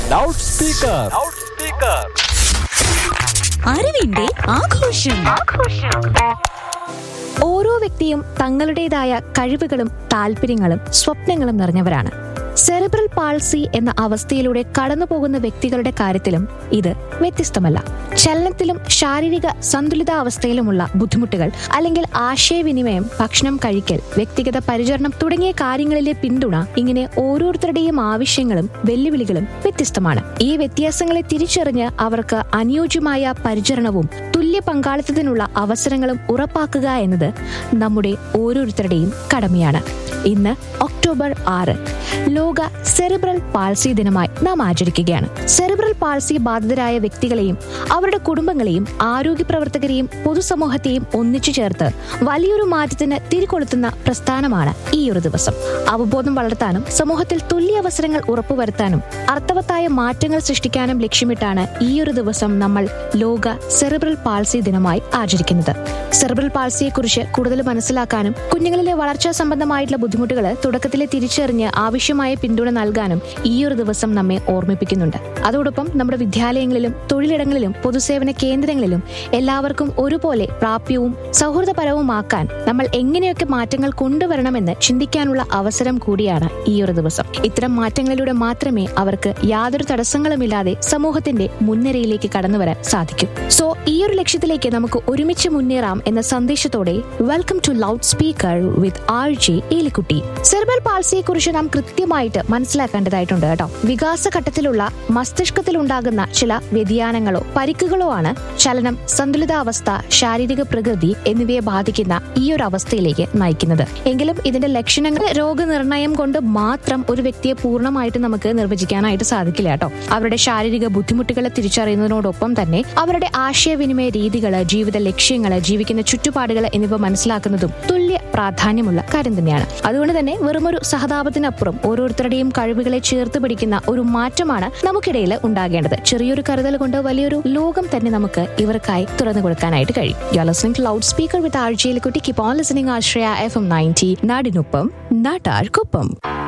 loud speaker അറിവിന്റെ ആഘോഷം ഓരോ വ്യക്തിയും തങ്ങളുടേതായ കഴിവുകളും താല്പര്യങ്ങളും സ്വപ്നങ്ങളും നിറഞ്ഞവരാണ് സെറിബ്രൽ പാൾസി എന്ന അവസ്ഥയിലൂടെ കടന്നുപോകുന്ന വ്യക്തികളുടെ കാര്യത്തിലും ഇത് വ്യത്യസ്തമല്ല ചലനത്തിലും ശാരീരിക സന്തുലിതാവസ്ഥയിലുമുള്ള ബുദ്ധിമുട്ടുകൾ അല്ലെങ്കിൽ ആശയവിനിമയം ഭക്ഷണം കഴിക്കൽ വ്യക്തിഗത പരിചരണം തുടങ്ങിയ കാര്യങ്ങളിലെ പിന്തുണ ഇങ്ങനെ ഓരോരുത്തരുടെയും ആവശ്യങ്ങളും വെല്ലുവിളികളും വ്യത്യസ്തമാണ് ഈ വ്യത്യാസങ്ങളെ തിരിച്ചറിഞ്ഞ് അവർക്ക് അനുയോജ്യമായ പരിചരണവും തുല്യ പങ്കാളിത്തത്തിനുള്ള അവസരങ്ങളും ഉറപ്പാക്കുക എന്നത് നമ്മുടെ ഓരോരുത്തരുടെയും കടമയാണ് ഇന്ന് ഒക്ടോബർ ആറ് ലോക സെറിബ്രൽ പാൾസി ദിനമായി നാം ആചരിക്കുകയാണ് സെറിബ്രൽ പാൾസി ബാധിതരായ വ്യക്തികളെയും അവരുടെ കുടുംബങ്ങളെയും ആരോഗ്യ പ്രവർത്തകരെയും പൊതുസമൂഹത്തെയും ഒന്നിച്ചു ചേർത്ത് വലിയൊരു മാറ്റത്തിന് തിരികൊളുത്തുന്ന പ്രസ്ഥാനമാണ് ഈ ഒരു ദിവസം അവബോധം വളർത്താനും സമൂഹത്തിൽ തുല്യ അവസരങ്ങൾ ഉറപ്പുവരുത്താനും അർത്ഥവത്തായ മാറ്റങ്ങൾ സൃഷ്ടിക്കാനും ലക്ഷ്യമിട്ടാണ് ഈ ഒരു ദിവസം നമ്മൾ ലോക സെറിബ്രൽ പാൾസി ദിനമായി ആചരിക്കുന്നത് സെറിബ്രൽ പാൾസിയെക്കുറിച്ച് കൂടുതൽ മനസ്സിലാക്കാനും കുഞ്ഞുങ്ങളിലെ വളർച്ചാ സംബന്ധമായിട്ടുള്ള ബുദ്ധിമുട്ടുകൾ തുടക്കത്തിലെ തിരിച്ചറിഞ്ഞ് ആവശ്യമായ പിന്തുണ നൽകാനും ഈ ഒരു ദിവസം നമ്മെ ഓർമ്മിപ്പിക്കുന്നുണ്ട് അതോടൊപ്പം നമ്മുടെ വിദ്യാലയങ്ങളിലും തൊഴിലിടങ്ങളിലും പൊതുസേവന കേന്ദ്രങ്ങളിലും എല്ലാവർക്കും ഒരുപോലെ പ്രാപ്യവും സൗഹൃദപരവുമാക്കാൻ നമ്മൾ എങ്ങനെയൊക്കെ മാറ്റങ്ങൾ കൊണ്ടുവരണമെന്ന് ചിന്തിക്കാനുള്ള അവസരം കൂടിയാണ് ഈ ഒരു ദിവസം ഇത്തരം മാറ്റങ്ങളിലൂടെ മാത്രമേ അവർക്ക് യാതൊരു തടസ്സങ്ങളുമില്ലാതെ സമൂഹത്തിന്റെ മുൻനിരയിലേക്ക് കടന്നു വരാൻ സാധിക്കും സോ ഈ ഒരു ലക്ഷ്യത്തിലേക്ക് നമുക്ക് ഒരുമിച്ച് മുന്നേറാം എന്ന സന്ദേശത്തോടെ welcome to loudspeaker with R J Elikutty cerebral പാൾസിയെ കുറിച്ച് നാം കൃത്യമായിട്ട് മനസ്സിലാക്കേണ്ടതായിട്ടുണ്ട് കേട്ടോ വികാസഘട്ടത്തിലുള്ള മസ്തിഷ്കത്തിൽ ഉണ്ടാകുന്ന ചില വ്യതിയാനങ്ങളോ പരിക്കുകളോ ആണ് ചലനം സന്തുലിതാവസ്ഥ ശാരീരിക പ്രകൃതി എന്നിവയെ ബാധിക്കുന്ന ഈ ഒരു അവസ്ഥയിലേക്ക് നയിക്കുന്നത് എങ്കിലും ഇതിന്റെ ലക്ഷണങ്ങൾ രോഗനിർണയം കൊണ്ട് മാത്രം ഒരു വ്യക്തിയെ പൂർണ്ണമായിട്ട് നമുക്ക് നിർവചിക്കാനായിട്ട് സാധിക്കില്ല കേട്ടോ അവരുടെ ശാരീരിക ബുദ്ധിമുട്ടുകളെ തിരിച്ചറിയുന്നതിനോടൊപ്പം തന്നെ അവരുടെ ആശയവിനിമയ രീതികൾ ജീവിത ലക്ഷ്യങ്ങൾ ജീവിക്കുന്ന ചുറ്റുപാടുകൾ എന്നിവ മനസ്സിലാക്കുന്നതും തുല്യ പ്രാധാന്യമുള്ള കാര്യം തന്നെയാണ് അതുകൊണ്ട് തന്നെ വെറുമൊരു സഹതാപത്തിനപ്പുറം ഓരോരുത്തരുടെയും കഴിവുകളെ ചേർത്ത് പിടിക്കുന്ന ഒരു മാറ്റമാണ് നമുക്കിടയിൽ ഉണ്ടാകേണ്ടത് ചെറിയൊരു കരുതൽ കൊണ്ട് വലിയൊരു ലോകം തന്നെ നമുക്ക് ഇവർക്കായി തുറന്നു കൊടുക്കാനായിട്ട് കഴിയും you listening loudspeaker with ആഴ്ചയിൽ കുട്ടി keep on listening Ashraya F M ninety നാടിനൊപ്പം നാട്ടാർക്കൊപ്പം